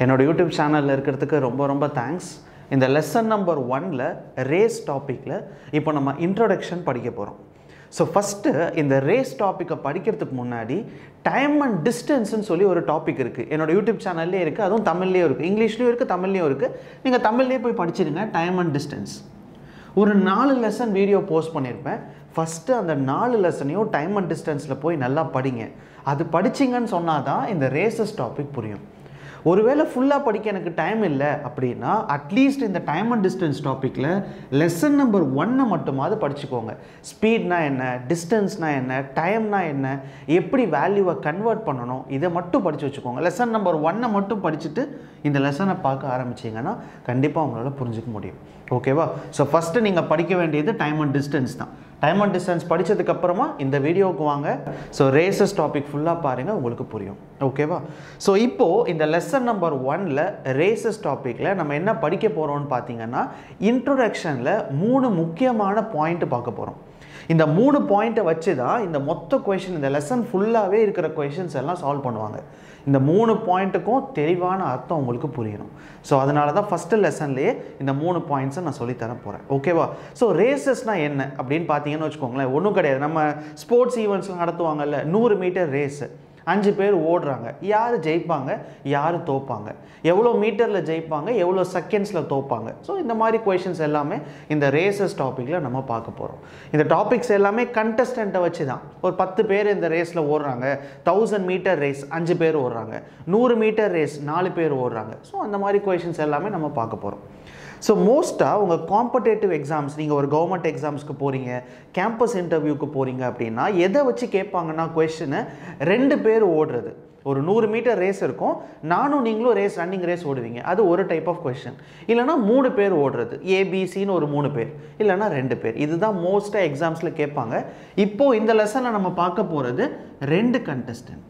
என்னோட யூடியூப் சேனலில் இருக்கிறதுக்கு ரொம்ப ரொம்ப தேங்க்ஸ் இந்த லெசன் நம்பர் ஒனில் ரேஸ் டாப்பிக்கில் இப்போ நம்ம இன்ட்ரோடக்ஷன் படிக்க போகிறோம் ஸோ ஃபஸ்ட்டு இந்த ரேஸ் டாப்பிக்கை படிக்கிறதுக்கு முன்னாடி டைம் அண்ட் டிஸ்டன்ஸ்னு சொல்லி ஒரு டாபிக் இருக்குது என்னோட யூடியூப் சேனல்லே இருக்குது அதுவும் தமிழ்லேயும் இருக்குது இங்கிலீஷ்லேயும் இருக்குது தமிழ்லேயும் இருக்குது நீங்கள் தமிழ்லேயே போய் படிச்சிடுங்க டைம் அண்ட் டிஸ்டன்ஸ் ஒரு நாலு லெசன் வீடியோ போஸ்ட் பண்ணியிருப்பேன் ஃபஸ்ட்டு அந்த நாலு லெசனையும் டைம் அண்ட் டிஸ்டன்ஸில் போய் நல்லா படிங்க அது படிச்சிங்கன்னு சொன்னால் தான் இந்த ரேசஸ் டாபிக் புரியும் ஒருவேளை ஃபுல்லாக படிக்க எனக்கு டைம் இல்லை அப்படின்னா அட்லீஸ்ட் இந்த டைம் அண்ட் டிஸ்டன்ஸ் டாப்பிக்கில் லெசன் நம்பர் ஒன்னை மட்டுமாவது படிச்சுக்கோங்க ஸ்பீட்னா என்ன டிஸ்டன்ஸ்னா என்ன டைம்னா என்ன எப்படி வேல்யூவை கன்வெர்ட் பண்ணணும் இதை மட்டும் படித்து வச்சுக்கோங்க லெசன் நம்பர் ஒன்னை மட்டும் படிச்சுட்டு இந்த லெசனை பார்க்க ஆரம்பிச்சிங்கன்னா கண்டிப்பாக உங்களால் புரிஞ்சுக்க முடியும் ஓகேவா ஸோ ஃபஸ்ட்டு நீங்கள் படிக்க வேண்டியது டைம் அண்ட் டிஸ்டன்ஸ் தான் டைம் அண்ட் டிஸ்டன்ஸ் படித்ததுக்கப்புறமா இந்த வீடியோவுக்கு வாங்க ஸோ ரேசஸ் டாபிக் ஃபுல்லாக பாருங்கள் உங்களுக்கு புரியும் ஓகேவா ஸோ இப்போது இந்த லெசன் நம்பர் ஒனில் ரேசஸ் டாப்பிக்கில் நம்ம என்ன படிக்க போகிறோம்னு பார்த்தீங்கன்னா இன்ட்ரொடக்ஷனில் மூணு முக்கியமான பாயிண்ட் பார்க்க போகிறோம் இந்த மூணு பாயிண்ட்டை வச்சு தான் இந்த மொத்த கொஷின் இந்த லெசன் ஃபுல்லாகவே இருக்கிற கொஷின்ஸ் எல்லாம் சால்வ் பண்ணுவாங்க இந்த மூணு பாயிண்ட்டுக்கும் தெளிவான அர்த்தம் உங்களுக்கு புரியணும் ஸோ அதனால தான் ஃபஸ்ட்டு லெசன்லேயே இந்த மூணு பாயிண்ட்ஸை நான் சொல்லித்தர போகிறேன் ஓகேவா ஸோ ரேசஸ்னால் என்ன அப்படின்னு பார்த்தீங்கன்னு வச்சுக்கோங்களேன் ஒன்றும் கிடையாது நம்ம ஸ்போர்ட்ஸ் ஈவெண்ட்ஸ்லாம் நடத்துவாங்கல்ல நூறு மீட்டர் ரேஸு அஞ்சு பேர் ஓடுறாங்க யார் ஜெயிப்பாங்க யார் தோப்பாங்க எவ்வளோ மீட்டரில் ஜெயிப்பாங்க எவ்வளோ செகண்ட்ஸில் தோப்பாங்க ஸோ இந்த மாதிரி கொஷின்ஸ் எல்லாமே இந்த ரேசஸ் டாப்பிக்கில் நம்ம பார்க்க போகிறோம் இந்த டாபிக்ஸ் எல்லாமே கண்டஸ்டண்ட்டை வச்சு தான் ஒரு பத்து பேர் இந்த ரேஸில் ஓடுறாங்க தௌசண்ட் மீட்டர் ரேஸ் அஞ்சு பேர் ஓடுறாங்க நூறு மீட்டர் ரேஸ் நாலு பேர் ஓடுறாங்க ஸோ அந்த மாதிரி கொஷின்ஸ் எல்லாமே நம்ம பார்க்க போகிறோம் ஸோ மோஸ்ட்டாக உங்கள் காம்படேட்டிவ் எக்ஸாம்ஸ் நீங்கள் ஒரு கவர்மெண்ட் எக்ஸாம்ஸ்க்கு போகிறீங்க கேம்பஸ் இன்டர்வியூக்கு போகிறீங்க அப்படின்னா எதை வச்சு கேட்பாங்கன்னா கொஷினை ரெண்டு பேர் ஓடுறது ஒரு நூறு மீட்டர் ரேஸ் இருக்கும் நானும் நீங்களும் ரேஸ் ரன்னிங் ரேஸ் ஓடுவீங்க அது ஒரு டைப் ஆஃப் கொஷின் இல்லைனா மூணு பேர் ஓடுறது ஏபிசின்னு ஒரு மூணு பேர் இல்லைனா ரெண்டு பேர் இதுதான் மோஸ்ட்டாக எக்ஸாம்ஸில் கேட்பாங்க இப்போது இந்த லெசனை நம்ம பார்க்க போகிறது ரெண்டு கண்டஸ்டன்ட்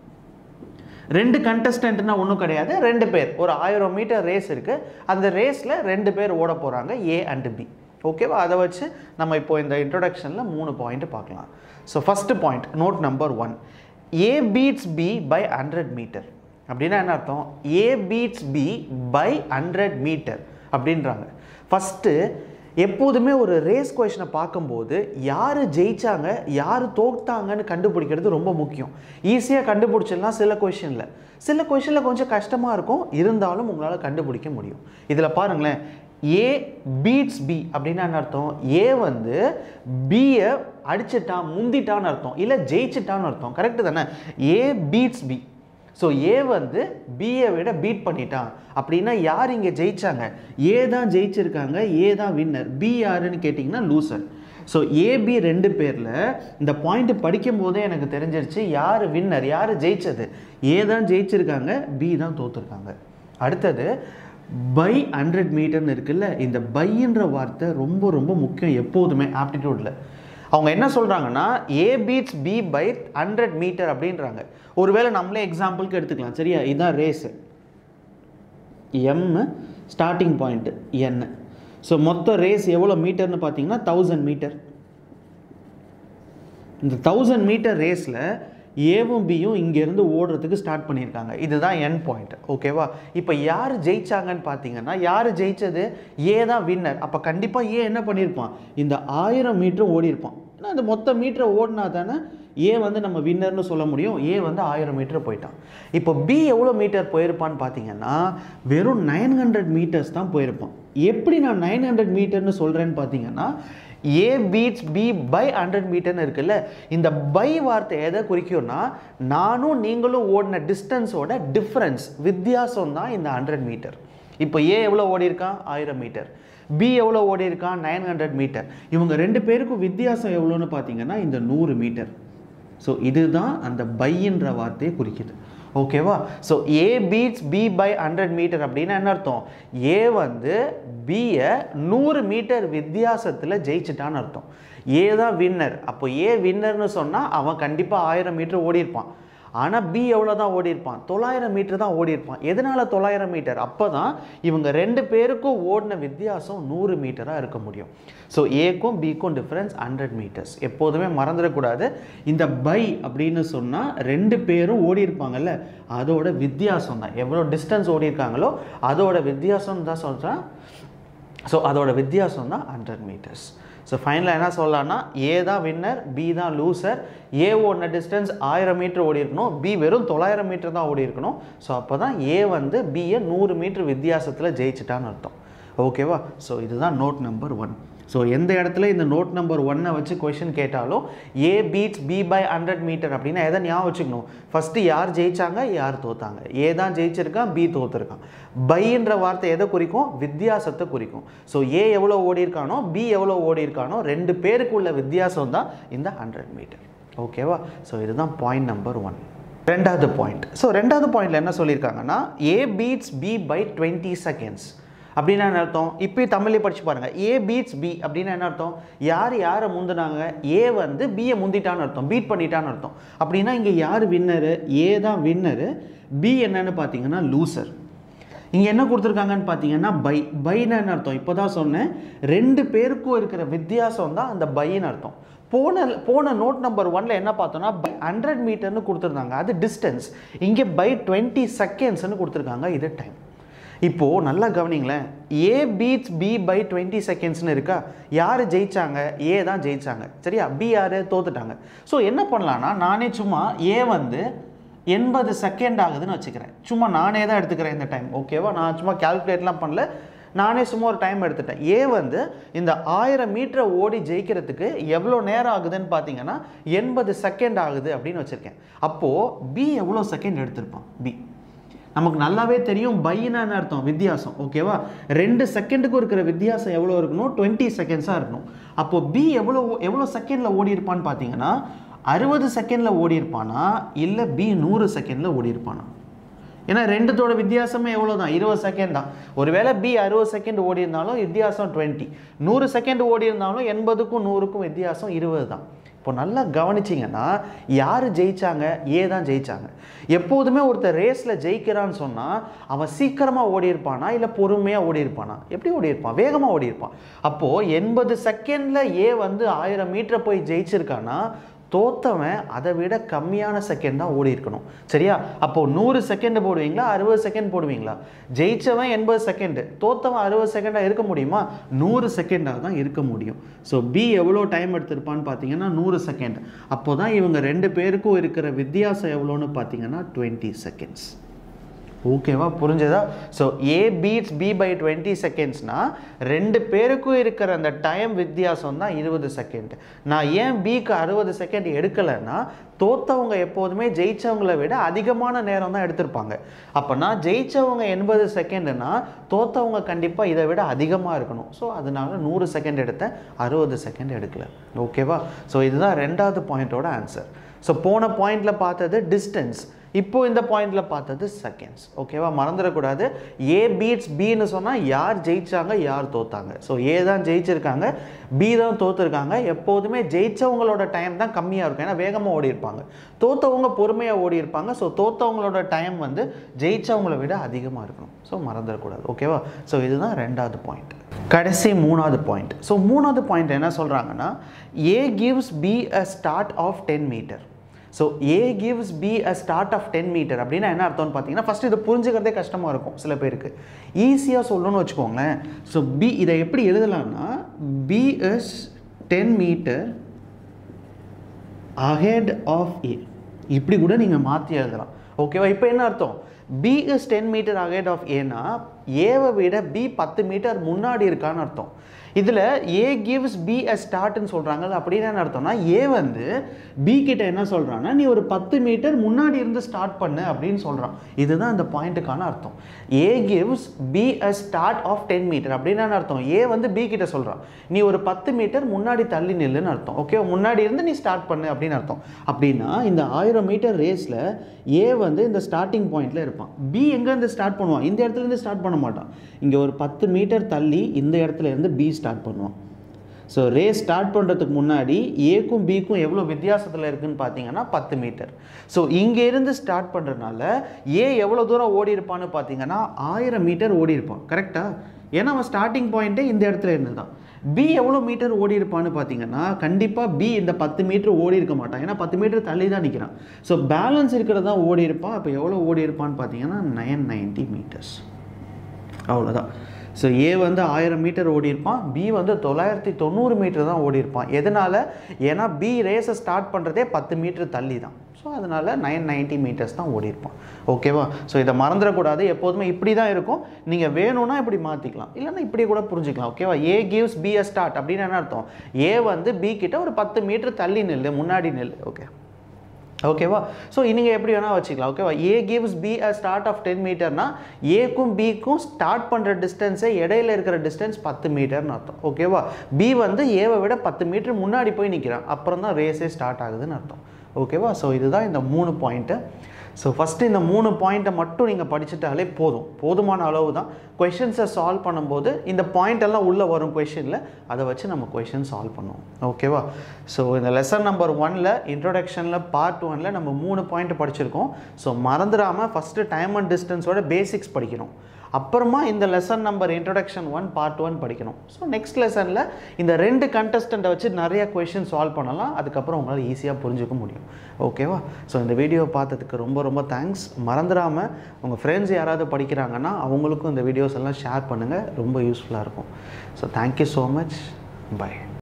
ரெண்டு கண்டஸ்டன்ட்னா ஒன்றும் கிடையாது ரெண்டு பேர் ஒரு ஆயிரம் மீட்டர் ரேஸ் இருக்குது அந்த ரேஸில் ரெண்டு பேர் ஓட போகிறாங்க ஏ அண்டு பி ஓகேவா அதை வச்சு நம்ம இப்போ இந்த இன்ட்ரொடக்ஷனில் மூணு பாயிண்ட் பார்க்கலாம் so first point note number one A beats B by hundred metre அப்படின்னா என்ன அர்த்தம் A beats B by hundred metre அப்படின்றாங்க ஃபஸ்ட்டு எப்போதுமே ஒரு ரேஸ் கொஷனை பார்க்கும்போது யார் ஜெயிச்சாங்க யார் தோத்தாங்கன்னு கண்டுபிடிக்கிறது ரொம்ப முக்கியம் ஈஸியாக கண்டுபிடிச்சிடலாம் சில கொஷனில் சில கொஷனில் கொஞ்சம் கஷ்டமாக இருக்கும் இருந்தாலும் உங்களால் கண்டுபிடிக்க முடியும் இதில் பாருங்களேன் ஏ பீட்ஸ் பி அப்படின்னா என்ன அர்த்தம் ஏ வந்து பியை அடிச்சிட்டான் முந்திட்டான்னு அர்த்தம் இல்லை ஜெயிச்சிட்டான்னு அர்த்தம் கரெக்டு தானே A beats B so A வந்து பியை விட பீட் பண்ணிட்டான் அப்படின்னா யார் இங்கே ஜெயிச்சாங்க ஏ தான் ஜெயிச்சிருக்காங்க ஏ தான் வின்னர் பி யாருன்னு கேட்டிங்கன்னா லூசர் ஸோ ஏபி ரெண்டு பேரில் இந்த பாயிண்ட் படிக்கும் போதே எனக்கு தெரிஞ்சிருச்சு யார் வின்னர் யார் ஜெயிச்சது ஏ தான் ஜெயிச்சிருக்காங்க பி தான் தோத்துருக்காங்க அடுத்தது பை ஹண்ட்ரட் மீட்டர்னு இருக்குல்ல இந்த பைன்ற வார்த்தை ரொம்ப ரொம்ப முக்கியம் எப்போதுமே ஆப்டிடியூடில் அவங்க என்ன சொல்கிறாங்கன்னா A beats B by hundred metre அப்படின்றாங்க ஒருவேளை நம்மளே எக்ஸாம்பிளுக்கு எடுத்துக்கலாம் சரியா இதுதான் race M starting point N so மொத்த ரேஸ் எவ்வளோ மீட்டர்னு பார்த்தீங்கன்னா தௌசண்ட் மீட்டர் இந்த தௌசண்ட் மீட்டர் ரேஸில் ஏவும் பியும் இங்கேருந்து ஓடுறதுக்கு ஸ்டார்ட் பண்ணியிருக்காங்க இதுதான் என் பாயிண்ட் ஓகேவா இப்போ யார் ஜெயிச்சாங்கன்னு பார்த்தீங்கன்னா யார் ஜெயிச்சது ஏ தான் வின்னர் அப்போ கண்டிப்பாக ஏ என்ன பண்ணியிருப்பான் இந்த ஆயிரம் மீட்டரும் ஓடியிருப்பான் ஏன்னா இந்த மொத்த மீட்டரை ஓடினா தானே ஏ வந்து நம்ம வின்னர்னு சொல்ல முடியும் ஏ வந்து ஆயிரம் மீட்டர் போயிட்டான் இப்போ பி எவ்வளோ மீட்டர் போயிருப்பான்னு பார்த்தீங்கன்னா வெறும் நைன் ஹண்ட்ரட் மீட்டர்ஸ் தான் போயிருப்பான் எப்படி நான் நைன் ஹண்ட்ரட் மீட்டர்னு சொல்கிறேன்னு பார்த்தீங்கன்னா A beats B by hundred மீட்டர்னு இருக்குல்ல இந்த பை வார்த்தை எதை குறிக்கும்னா நானும் நீங்களும் ஓடின டிஸ்டன்ஸோட டிஃப்ரென்ஸ் வித்தியாசம் தான் இந்த ஹண்ட்ரட் மீட்டர் இப்போ ஏ எவ்வளோ ஓடி இருக்கான் ஆயிரம் மீட்டர் பி எவ்வளோ ஓடி இருக்கான் நைன் ஹண்ட்ரட் மீட்டர் இவங்க ரெண்டு பேருக்கும் வித்தியாசம் எவ்வளோன்னு பார்த்தீங்கன்னா இந்த நூறு மீட்டர் ஸோ இதுதான் அந்த பையின்ற வார்த்தையை குறிக்குது ஓகேவா so A beats B by hundred metre அப்படின்னா என்ன அர்த்தம் ஏ வந்து பியை நூறு மீட்டர் வித்தியாசத்தில் ஜெயிச்சிட்டான்னு அர்த்தம் ஏ தான் வின்னர் அப்போ ஏ வின்னர்னு சொன்னால் அவன் கண்டிப்பாக ஆயிரம் மீட்டர் ஓடியிருப்பான் ஆனால் பி எவ்வளோ தான் ஓடி இருப்பான் தொள்ளாயிரம் மீட்டர் தான் ஓடி இருப்பான் எதனால் தொள்ளாயிரம் மீட்டர் அப்போ தான் இவங்க ரெண்டு பேருக்கும் ஓடின வித்தியாசம் நூறு மீட்டராக இருக்க முடியும் ஸோ ஏக்கும் பிக்கும் டிஃப்ரென்ஸ் ஹண்ட்ரட் மீட்டர்ஸ் எப்போதுமே மறந்துடக்கூடாது இந்த பை அப்படின்னு சொன்னால் ரெண்டு பேரும் ஓடி இருப்பாங்கல்ல அதோட வித்தியாசம் தான் எவ்வளோ டிஸ்டன்ஸ் ஓடி இருக்காங்களோ அதோட வித்தியாசம் தான் சொல்கிறேன் ஸோ அதோட வித்தியாசம் தான் ஹண்ட்ரட் மீட்டர்ஸ் ஸோ ஃபைனலாக என்ன சொல்லலாம்னா ஏ தான் வின்னர் பி தான் லூசர் ஏ ஓடின டிஸ்டன்ஸ் ஆயிரம் மீட்டர் ஓடி இருக்கணும் பி வெறும் தொள்ளாயிரம் மீட்டர் தான் ஓடி இருக்கணும் ஸோ அப்போ தான் ஏ வந்து பியை நூறு மீட்டர் வித்தியாசத்தில் ஜெயிச்சிட்டான்னு அர்த்தம் ஓகேவா ஸோ இதுதான் நோட் நம்பர் ஒன் ஸோ எந்த இடத்துல இந்த நோட் நம்பர் ஒன்னை வச்சு கொஷின் கேட்டாலும் A beats B by hundred metre அப்படின்னா எதை ஞாபகம் வச்சுக்கணும் ஃபஸ்ட்டு யார் ஜெயிச்சாங்க யார் தோத்தாங்க ஏ தான் ஜெயிச்சிருக்கான் பி தோத்துருக்கான் பைன்ற வார்த்தை எதை குறிக்கும் வித்தியாசத்தை குறிக்கும் ஸோ ஏ எவ்வளோ ஓடி இருக்கானோ பி எவ்வளோ ஓடி இருக்கானோ ரெண்டு பேருக்கு உள்ள வித்தியாசம் தான் இந்த ஹண்ட்ரட் மீட்டர் ஓகேவா ஸோ இதுதான் பாயிண்ட் நம்பர் ஒன் ரெண்டாவது பாயிண்ட் ஸோ ரெண்டாவது பாயிண்டில் என்ன சொல்லியிருக்காங்கன்னா A beats B by twenty seconds அப்படின்னா என்ன அர்த்தம் இப்போ தமிழ்லேயே படிச்சு பாருங்க ஏ பீட்ஸ் பி அப்படின்னா என்ன அர்த்தம் யார் யாரை முந்தினாங்க ஏ வந்து பியை முந்திட்டான்னு அர்த்தம் பீட் பண்ணிட்டான்னு அர்த்தம் அப்படின்னா இங்கே யார் வின்னரு ஏ தான் வின்னரு பி என்னன்னு பார்த்தீங்கன்னா லூசர் இங்கே என்ன கொடுத்துருக்காங்கன்னு பார்த்தீங்கன்னா பை பைன்னு என்ன அர்த்தம் இப்போ தான் சொன்னேன் ரெண்டு பேருக்கும் இருக்கிற வித்தியாசம் தான் அந்த பைன்னு அர்த்தம் போன போன நோட் நம்பர் ஒன்ல என்ன பார்த்தோம்னா பை ஹண்ட்ரட் மீட்டர்னு கொடுத்துருந்தாங்க அது டிஸ்டன்ஸ் இங்கே பை டுவெண்ட்டி செகண்ட்ஸ்னு கொடுத்துருக்காங்க இது டைம் இப்போது நல்லா கவனிங்களேன் A beats B by twenty செகண்ட்ஸ்னு இருக்கா யார் ஜெயிச்சாங்க ஏ தான் ஜெயிச்சாங்க சரியா பி யார் தோத்துட்டாங்க ஸோ என்ன பண்ணலான்னா நானே சும்மா ஏ வந்து எண்பது செகண்ட் ஆகுதுன்னு வச்சுக்கிறேன் சும்மா நானே தான் எடுத்துக்கிறேன் இந்த டைம் ஓகேவா நான் சும்மா கால்குலேட்லாம் பண்ணல நானே சும்மா ஒரு டைம் எடுத்துட்டேன் ஏ வந்து இந்த ஆயிரம் மீட்டரை ஓடி ஜெயிக்கிறதுக்கு எவ்வளோ நேரம் ஆகுதுன்னு பார்த்தீங்கன்னா எண்பது செகண்ட் ஆகுது அப்படின்னு வச்சுருக்கேன் அப்போது பி எவ்வளோ செகண்ட் எடுத்திருப்பான் பி நமக்கு நல்லாவே தெரியும் பையினான்னு அர்த்தம் வித்தியாசம் ஓகேவா ரெண்டு செகண்டுக்கு இருக்கிற வித்தியாசம் எவ்வளோ இருக்கணும் டுவெண்ட்டி செகண்ட்ஸாக இருக்கணும் அப்போது பி எவ்வளோ எவ்வளோ செகண்டில் ஓடி இருப்பான்னு பார்த்தீங்கன்னா அறுபது செகண்டில் ஓடி இருப்பானா இல்லை பி நூறு செகண்டில் ஓடி இருப்பானா ஏன்னா ரெண்டுத்தோட வித்தியாசமே எவ்வளோ தான் இருபது செகண்ட் தான் ஒருவேளை பி அறுபது செகண்ட் ஓடி இருந்தாலும் வித்தியாசம் டுவெண்ட்டி நூறு செகண்ட் ஓடி இருந்தாலும் எண்பதுக்கும் நூறுக்கும் வித்தியாசம் இருபது தான் இப்போ நல்லா கவனிச்சிங்கன்னா யார் ஜெயிச்சாங்க ஏ தான் ஜெயிச்சாங்க எப்போதுமே ஒருத்தர் ரேஸில் ஜெயிக்கிறான்னு சொன்னால் அவன் சீக்கிரமாக ஓடி இருப்பானா இல்லை பொறுமையாக ஓடி இருப்பானா எப்படி ஓடி இருப்பான் வேகமாக ஓடி இருப்பான் அப்போது எண்பது செகண்டில் ஏ வந்து ஆயிரம் மீட்டரை போய் ஜெயிச்சிருக்கானா தோத்தவன் அதை விட கம்மியான செகண்ட் தான் ஓடி இருக்கணும் சரியா அப்போது நூறு செகண்ட் போடுவீங்களா அறுபது செகண்ட் போடுவீங்களா ஜெயிச்சவன் எண்பது செகண்டு தோத்தவன் அறுபது செகண்டாக இருக்க முடியுமா நூறு செகண்டாக தான் இருக்க முடியும் ஸோ பி எவ்வளோ டைம் எடுத்திருப்பான்னு பார்த்தீங்கன்னா நூறு செகண்ட் அப்போ தான் இவங்க ரெண்டு பேருக்கும் இருக்கிற வித்தியாசம் எவ்வளோன்னு பார்த்தீங்கன்னா டுவெண்ட்டி செகண்ட்ஸ் ஓகேவா புரிஞ்சதா so A beats B by twenty செகண்ட்ஸ்னா ரெண்டு பேருக்கும் இருக்கிற அந்த டைம் வித்தியாசம் தான் இருபது செகண்ட் நான் ஏன் பிக்கு அறுபது செகண்ட் எடுக்கலைன்னா தோத்தவங்க எப்போதுமே ஜெயிச்சவங்களை விட அதிகமான நேரம் தான் எடுத்திருப்பாங்க அப்போனா ஜெயிச்சவங்க எண்பது செகண்டுனா தோத்தவங்க கண்டிப்பாக இதை விட அதிகமாக இருக்கணும் ஸோ அதனால நூறு செகண்ட் எடுத்தேன் அறுபது செகண்ட் எடுக்கல ஓகேவா ஸோ இதுதான் ரெண்டாவது பாயிண்டோட ஆன்சர் ஸோ போன பாயிண்டில் பார்த்தது டிஸ்டன்ஸ் இப்போ இந்த பாயிண்ட்ல பார்த்தது செகண்ட்ஸ் ஓகேவா மறந்துடக்கூடாது ஏ பீட்ஸ் பின்னு சொன்னால் யார் ஜெயிச்சாங்க யார் தோத்தாங்க ஸோ ஏ தான் ஜெயிச்சிருக்காங்க பி தான் தோத்துருக்காங்க எப்போதுமே ஜெயிச்சவங்களோட டைம் தான் கம்மியாக இருக்கும் ஏன்னா வேகமாக ஓடி இருப்பாங்க தோத்தவங்க பொறுமையாக ஓடி இருப்பாங்க ஸோ தோத்தவங்களோட டைம் வந்து ஜெயிச்சவங்களை விட அதிகமாக இருக்கணும் ஸோ மறந்துடக்கூடாது ஓகேவா ஸோ இதுதான் ரெண்டாவது பாயிண்ட் கடைசி மூணாவது பாயிண்ட் ஸோ மூணாவது பாயிண்ட் என்ன சொல்கிறாங்கன்னா A gives B a start of ten metre so A gives B a start of ten metre அப்படின்னா என்ன அர்த்தம்னு பார்த்தீங்கன்னா ஃபஸ்ட்டு இதை புரிஞ்சுக்கிறதே கஷ்டமாக இருக்கும் சில பேருக்கு ஈஸியாக சொல்லணும்னு வச்சுக்கோங்களேன் ஸோ பி இதை எப்படி எழுதலாம்னா B is ten metre ahead of A இப்படி கூட நீங்கள் மாற்றி எழுதலாம் ஓகேவா இப்போ என்ன அர்த்தம் B is ten metre ahead of ஏனா ஏவை விட பி பத்து மீட்டர் முன்னாடி இருக்கான்னு அர்த்தம் இதில் ஏ கிவ்ஸ் பி அ ஸ்டார்ட்னு சொல்கிறாங்கல்ல அப்படின்னு என்ன அர்த்தம்னா ஏ வந்து பி கிட்ட என்ன சொல்கிறான்னா நீ ஒரு பத்து மீட்டர் முன்னாடி இருந்து ஸ்டார்ட் பண்ணு அப்படின்னு சொல்கிறான் இதுதான் இந்த பாயிண்ட்டுக்கான அர்த்தம் A gives B a start of ten metre அப்படின்னு என்ன அர்த்தம் ஏ வந்து பி கிட்ட சொல்கிறான் நீ ஒரு பத்து மீட்டர் முன்னாடி தள்ளி நில்லுன்னு அர்த்தம் ஓகே முன்னாடி இருந்து நீ ஸ்டார்ட் பண்ணு அப்படின்னு அர்த்தம் அப்படின்னா இந்த ஆயிரம் மீட்டர் ரேஸில் ஏ வந்து இந்த ஸ்டார்டிங் பாயிண்ட்ல இருப்பான் பி எங்கேருந்து ஸ்டார்ட் பண்ணுவான் இந்த இடத்துல இருந்து ஸ்டார்ட் பண்ண மாட்டான் இங்கே ஒரு பத்து மீட்டர் தள்ளி இந்த இடத்துல இருந்து பி ஸ்டார்ட் பண்ணுவான் ஸோ ரேஸ் ஸ்டார்ட் பண்ணுறதுக்கு முன்னாடி ஏக்கும் பிக்கும் எவ்வளோ வித்தியாசத்தில் இருக்குன்னு பார்த்தீங்கன்னா பத்து மீட்டர் ஸோ இங்கேருந்து ஸ்டார்ட் பண்ணுறதுனால ஏ எவ்வளோ தூரம் ஓடி இருப்பான்னு பார்த்தீங்கன்னா ஆயிரம் மீட்டர் ஓடி இருப்பான் கரெக்டாக ஏன்னா அவன் ஸ்டார்டிங் பாயிண்ட்டே இந்த இடத்துல இருந்து தான் பி எவ்வளோ மீட்டர் ஓடி இருப்பான்னு பார்த்தீங்கன்னா கண்டிப்பாக பி இந்த பத்து மீட்டர் ஓடி இருக்க மாட்டான் ஏன்னா பத்து மீட்டர் தள்ளி தான் நிற்கிறான் ஸோ பேலன்ஸ் இருக்கிறது தான் ஓடி இருப்பான் அப்போ எவ்வளோ ஓடி இருப்பான்னு பார்த்தீங்கன்னா நைன் நைன்ட்டி மீட்டர்ஸ் அவ்வளோதான் ஸோ ஏ வந்து ஆயிரம் மீட்டர் ஓடி இருப்பான் பி வந்து தொள்ளாயிரத்தி தொண்ணூறு மீட்டர் தான் ஓடி இருப்பான் எதனால் ஏன்னா பி ரேஸை ஸ்டார்ட் பண்ணுறதே பத்து மீட்டர் தள்ளி தான் ஸோ அதனால் நைன் நைன்ட்டி மீட்டர்ஸ் தான் ஓடி இருப்பான் ஓகேவா ஸோ இதை மறந்துடக்கூடாது எப்போதுமே இப்படி தான் இருக்கும் நீங்கள் வேணும்னா இப்படி மாற்றிக்கலாம் இல்லைன்னா இப்படி கூட புரிஞ்சுக்கலாம் ஓகேவா A gives B a start அப்படின்னு என்ன அர்த்தம் ஏ வந்து பி கிட்ட ஒரு பத்து மீட்டர் தள்ளி நெல் முன்னாடி நெல் ஓகே ஓகேவா ஸோ நீங்கள் எப்படி வேணால் வச்சுக்கலாம் ஓகேவா A gives B a start of ten மீட்டர்னா ஏக்கும் பிக்கும் ஸ்டார்ட் பண்ணுற டிஸ்டன்ஸே இடையில இருக்கிற டிஸ்டன்ஸ் பத்து மீட்டர்னு அர்த்தம் ஓகேவா பி வந்து ஏவை விட பத்து மீட்டர் முன்னாடி போய் நிற்கிறான் அப்புறம் தான் ரேஸே ஸ்டார்ட் ஆகுதுன்னு அர்த்தம் ஓகேவா ஸோ இதுதான் இந்த மூணு பாயிண்ட்டு ஸோ ஃபஸ்ட்டு இந்த மூணு பாயிண்ட்டை மட்டும் நீங்கள் படிச்சுட்டாலே போதும் போதுமான அளவு தான் கொஷின்ஸை சால்வ் பண்ணும்போது இந்த பாயிண்ட் எல்லாம் உள்ளே வரும் கொஷினில் அதை வச்சு நம்ம கொஷின் சால்வ் பண்ணுவோம் ஓகேவா ஸோ இந்த லெசன் நம்பர் ஒனில் இன்ட்ரொடக்ஷனில் பார்ட் ஒனில் நம்ம மூணு பாயிண்ட் படிச்சிருக்கோம் ஸோ மறந்துடாமல் ஃபஸ்ட்டு டைம் அண்ட் டிஸ்டன்ஸோட பேசிக்ஸ் படிக்கணும் அப்புறமா இந்த lesson number introduction one part one படிக்கணும் ஸோ நெக்ஸ்ட் லெசனில் இந்த ரெண்டு கண்டஸ்டண்ட்டை வச்சு நிறைய கொஷின் சால்வ் பண்ணலாம் அதுக்கப்புறம் உங்களால் ஈஸியாக புரிஞ்சுக்க முடியும் ஓகேவா ஸோ இந்த வீடியோ பார்த்ததுக்கு ரொம்ப ரொம்ப தேங்க்ஸ் மறந்துடாமல் உங்கள் ஃப்ரெண்ட்ஸ் யாராவது படிக்கிறாங்கன்னா அவங்களுக்கும் இந்த வீடியோஸ் எல்லாம் ஷேர் பண்ணுங்கள் ரொம்ப யூஸ்ஃபுல்லாக இருக்கும் so thank you so much by